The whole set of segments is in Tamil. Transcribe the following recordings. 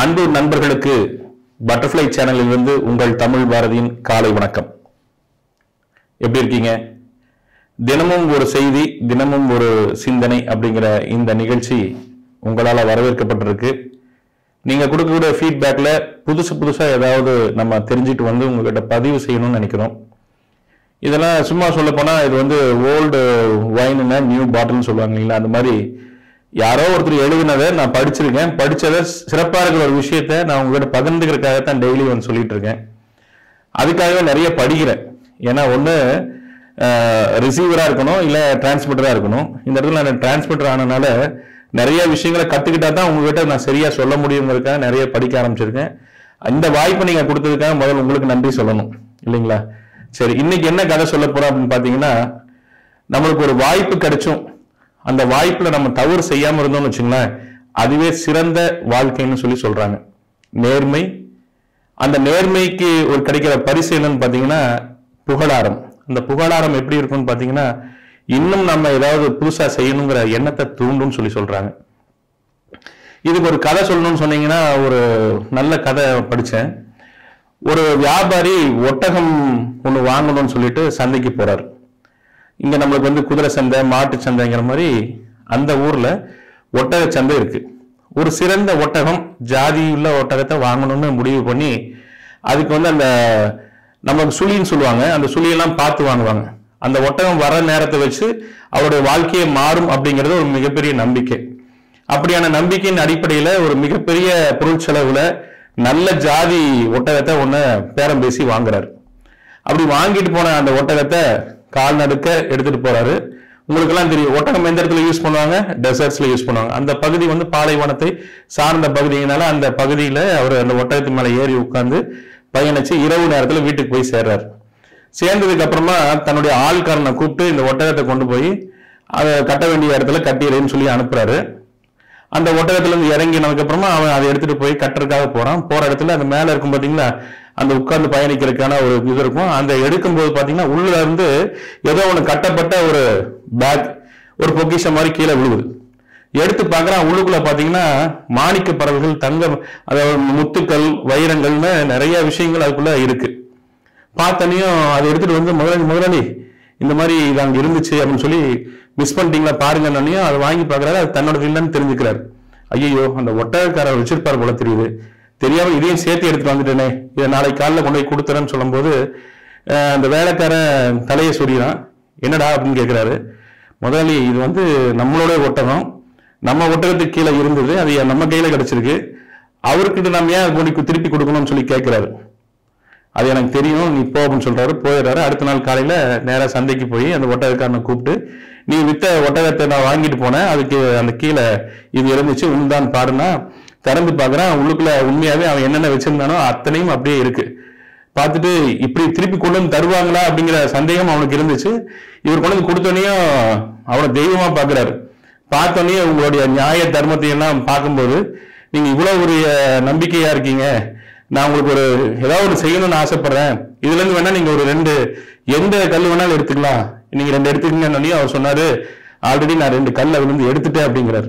அன்பு நண்பர்களுக்கு பட்டர்ஃப்ளை சேனலில் இருந்து உங்கள் தமிழ் பாரதியின் காலை வணக்கம் எப்படி இருக்கீங்க தினமும் ஒரு செய்தி தினமும் ஒரு சிந்தனை அப்படிங்கிற இந்த நிகழ்ச்சி உங்களால் வரவேற்கப்பட்டிருக்கு நீங்க கொடுக்கக்கூடிய ஃபீட்பேக்ல புதுசு புதுசா ஏதாவது நம்ம தெரிஞ்சுட்டு வந்து உங்ககிட்ட பதிவு செய்யணும்னு நினைக்கிறோம் இதெல்லாம் சும்மா சொல்ல போனா இது வந்து ஓல்டு வைனுன்னா நியூ பாட்டில்னு சொல்லுவாங்க இல்லைங்களா அந்த மாதிரி யாரோ ஒருத்தர் எழுதினதை நான் படிச்சிருக்கேன் படிச்சதை சிறப்பா இருக்கிற ஒரு விஷயத்த நான் உங்ககிட்ட பகிர்ந்துக்கிறதுக்காக தான் டெய்லி வந்து சொல்லிட்டு இருக்கேன் அதுக்காகவே நிறைய படிக்கிறேன் ஏன்னா ஒன்று ரிசீவராக இருக்கணும் இல்லை டிரான்ஸ்மிட்டராக இருக்கணும் இந்த இடத்துல நான் டிரான்ஸ்மிட்டர் ஆனனால நிறைய விஷயங்களை கற்றுக்கிட்டா தான் உங்ககிட்ட நான் சரியாக சொல்ல முடியுங்கிறதுக்காக நிறைய படிக்க ஆரம்பிச்சிருக்கேன் இந்த வாய்ப்பை நீங்கள் கொடுத்ததுக்காக முதல்ல உங்களுக்கு நன்றி சொல்லணும் இல்லைங்களா சரி இன்னைக்கு என்ன கதை சொல்ல போறோம் அப்படின்னு பார்த்தீங்கன்னா நம்மளுக்கு ஒரு வாய்ப்பு கிடைச்சும் அந்த வாய்ப்புல நம்ம தவறு செய்யாம இருந்தோம்னு வச்சுங்களேன் அதுவே சிறந்த வாழ்க்கைன்னு சொல்லி சொல்றாங்க நேர்மை அந்த நேர்மைக்கு ஒரு கிடைக்கிற பரிசு என்னன்னு பார்த்தீங்கன்னா புகழாரம் அந்த புகழாரம் எப்படி இருக்கும்னு பார்த்தீங்கன்னா இன்னும் நம்ம ஏதாவது புதுசா செய்யணுங்கிற எண்ணத்தை தூண்டும்னு சொல்லி சொல்றாங்க இதுக்கு ஒரு கதை சொல்லணும்னு சொன்னீங்கன்னா ஒரு நல்ல கதை படிச்சேன் ஒரு வியாபாரி ஒட்டகம் ஒன்று வாங்கணும்னு சொல்லிட்டு சந்தைக்கு போறாரு இங்க நம்மளுக்கு வந்து குதிரை சந்தை மாட்டு சந்தைங்கிற மாதிரி அந்த ஊர்ல ஒட்டக சந்தை இருக்கு ஒரு சிறந்த ஒட்டகம் ஜாதி உள்ள ஒட்டகத்தை வாங்கணும்னு முடிவு பண்ணி அதுக்கு வந்து அந்த நமக்கு சுழின்னு சொல்லுவாங்க அந்த சுழியெல்லாம் பார்த்து வாங்குவாங்க அந்த ஒட்டகம் வர நேரத்தை வச்சு அவருடைய வாழ்க்கையை மாறும் அப்படிங்கிறது ஒரு மிகப்பெரிய நம்பிக்கை அப்படியான நம்பிக்கையின் அடிப்படையில ஒரு மிகப்பெரிய பொருள் செலவுல நல்ல ஜாதி ஒட்டகத்தை ஒண்ணு பேரம் பேசி வாங்குறாரு அப்படி வாங்கிட்டு போன அந்த ஒட்டகத்தை கால் நடுக்க எடுத்துட்டு போறாரு உங்களுக்கெல்லாம் தெரியும் ஒட்டகம் எந்த இடத்துல யூஸ் பண்ணுவாங்க டெசர்ட்ஸ்ல யூஸ் பண்ணுவாங்க அந்த பகுதி வந்து பாலைவனத்தை சார்ந்த பகுதியினால அந்த பகுதியில அவர் அந்த ஒட்டகத்து மேல ஏறி உட்கார்ந்து பயணிச்சு இரவு நேரத்துல வீட்டுக்கு போய் சேர்றாரு சேர்ந்ததுக்கு அப்புறமா தன்னுடைய ஆள்காரனை கூப்பிட்டு இந்த ஒட்டகத்தை கொண்டு போய் அதை கட்ட வேண்டிய இடத்துல கட்டிடுறேன்னு சொல்லி அனுப்புறாரு அந்த ஒட்டகத்துல இருந்து இறங்கினதுக்கு அப்புறமா அவன் அதை எடுத்துட்டு போய் கட்டுறதுக்காக போறான் போற இடத்துல அந்த மேல இருக்கும் பாத்தீங்களா அந்த உட்கார்ந்து பயணிக்கிறதுக்கான ஒரு இது இருக்கும் அந்த எடுக்கும்போது பாத்தீங்கன்னா உள்ள இருந்து ஏதோ ஒண்ணு கட்டப்பட்ட ஒரு பேக் ஒரு பொக்கிஷம் மாதிரி கீழே விழுகுது எடுத்து பார்க்கறான் உள்ளுக்குள்ள பாத்தீங்கன்னா மாணிக்க பறவைகள் தங்கம் அதாவது முத்துக்கள் வைரங்கள்னு நிறைய விஷயங்கள் அதுக்குள்ள இருக்கு பார்த்தனையும் அதை எடுத்துட்டு வந்து முதலாளி முதலாளி இந்த மாதிரி இது அங்க இருந்துச்சு அப்படின்னு சொல்லி மிஸ் பண்ணிட்டீங்களா பாருங்கன்னு அதை வாங்கி பார்க்கறாரு அது தன்னோட இல்லைன்னு தெரிஞ்சுக்கிறாரு ஐயோ அந்த ஒட்டகக்காரர் வச்சிருப்பார் போல தெரியுது தெரியாம இதையும் சேர்த்து எடுத்துட்டு வந்துட்டேனே இதை நாளைக்கு காலைல கொண்டு போய் கொடுத்துறேன்னு சொல்லும்போது அஹ், அந்த வேலைக்காரன் தலையை சொறிகிறான் என்னடா அப்படின்னு கேட்கிறாரு முதலாளி இது வந்து நம்மளோட ஒட்டகம் நம்ம ஒட்டகத்துக்கு கீழே இருந்தது அது நம்ம கையில கிடைச்சிருக்கு அவர்கிட்ட நம்ம ஏன் கொண்டு கு- திருப்பி கொடுக்கணும்னு சொல்லி கேட்கிறாரு அது எனக்கு தெரியும் நீ போ அப்படின்னு சொல்றாரு போயிடுறாரு அடுத்த நாள் காலையில நேரா சந்தைக்கு போய் அந்த ஒட்டகக்காரனை கூப்பிட்டு நீ வித்த ஒட்டகத்தை நான் வாங்கிட்டு போனேன் அதுக்கு அந்த கீழே இது இருந்துச்சு உண்தான் பாருன்னா திறந்து பார்க்கறான் உள்ளுக்குள்ள உண்மையாவே அவன் என்னென்ன வச்சிருந்தானோ அத்தனையும் அப்படியே இருக்கு பார்த்துட்டு இப்படி திருப்பி கொண்டு வந்து தருவாங்களா அப்படிங்கிற சந்தேகம் அவனுக்கு இருந்துச்சு இவர் கொண்டு வந்து கொடுத்தோனையும் அவனை தெய்வமா பார்க்கறாரு பார்த்தோன்னே உங்களுடைய நியாய தர்மத்தை எல்லாம் பார்க்கும்போது நீங்க இவ்வளவு ஒரு அஹ், நம்பிக்கையா இருக்கீங்க நான் உங்களுக்கு ஒரு ஏதாவது ஒரு செய்யணும்னு ஆசைப்படுறேன் இதுல இருந்து வேணா நீங்க ஒரு ரெண்டு எந்த கல் வேணாலும் எடுத்துக்கலாம் நீங்க ரெண்டு எடுத்துக்கங்கன்னு அவர் சொன்னாரு ஆல்ரெடி நான் ரெண்டு கல் அதுல இருந்து எடுத்துட்டேன் அப்படிங்கிறாரு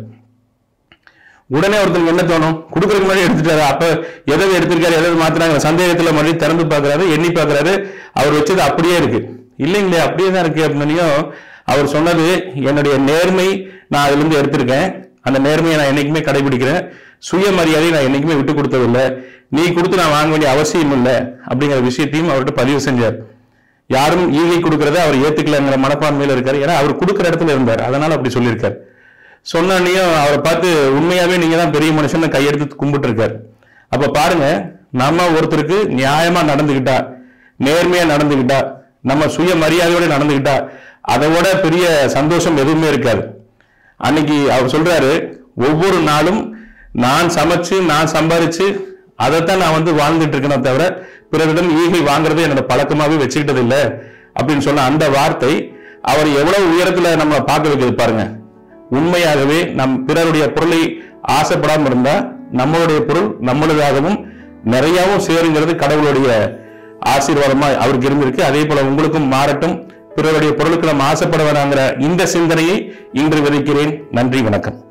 உடனே ஒருத்தருக்கு என்ன தோணும் கொடுக்கறதுக்கு முன்னாடி எடுத்துட்டாரு அப்ப எதை எடுத்திருக்காரு எதை மாத்தினாங்க சந்தேகத்துல மறுபடியும் திறந்து பார்க்கறாரு எண்ணி பார்க்கறாரு அவர் வச்சது அப்படியே இருக்கு இல்லைங்களே அப்படியே தான் இருக்கு அப்படின்னையும் அவர் சொன்னது என்னுடைய நேர்மை நான் அதுல இருந்து எடுத்திருக்கேன் அந்த நேர்மையை நான் என்னைக்குமே கடைபிடிக்கிறேன் சுயமரியாதையை நான் என்னைக்குமே விட்டு கொடுத்ததில்லை நீ கொடுத்து நான் வாங்க வேண்டிய அவசியம் இல்லை அப்படிங்கிற விஷயத்தையும் அவர்கிட்ட பதிவு செஞ்சார் யாரும் ஈகை கொடுக்கறத அவர் ஏத்துக்கலங்கிற மனப்பான்மையில இருக்காரு ஏன்னா அவர் கொடுக்குற இடத்துல இருந்தார் அதனால அப்படி சொல்லியிருக்காரு சொன்னையும் அவரை பார்த்து உண்மையாவே நீங்க தான் பெரிய மனுஷன் கையெடுத்து கும்பிட்டு இருக்காரு அப்ப பாருங்க நம்ம ஒருத்தருக்கு நியாயமா நடந்துகிட்டா நேர்மையா நடந்துகிட்டா நம்ம சுய மரியாதையோட நடந்துகிட்டா அதை விட பெரிய சந்தோஷம் எதுவுமே இருக்காது அன்னைக்கு அவர் சொல்றாரு ஒவ்வொரு நாளும் நான் சமைச்சு நான் சம்பாரிச்சு அதைத்தான் நான் வந்து வாழ்ந்துட்டு இருக்கேனே தவிர பிறரிடம் ஈகை வாங்குறதை என்னோட பழக்கமாவே வச்சுக்கிட்டது இல்லை அப்படின்னு சொன்ன அந்த வார்த்தை அவர் எவ்வளவு உயரத்துல நம்ம பார்க்க வைக்கிறது பாருங்க உண்மையாகவே நம் பிறருடைய பொருளை ஆசைப்படாம இருந்தா நம்மளுடைய பொருள் நம்மளுதாகவும் நிறையவும் சேருங்கிறது கடவுளுடைய ஆசீர்வாதமா அவருக்கு இருந்திருக்கு அதே போல உங்களுக்கும் மாறட்டும் பிறருடைய பொருளுக்கு நம்ம ஆசைப்பட வேணாங்கிற இந்த சிந்தனையை இன்று விதைக்கிறேன் நன்றி வணக்கம்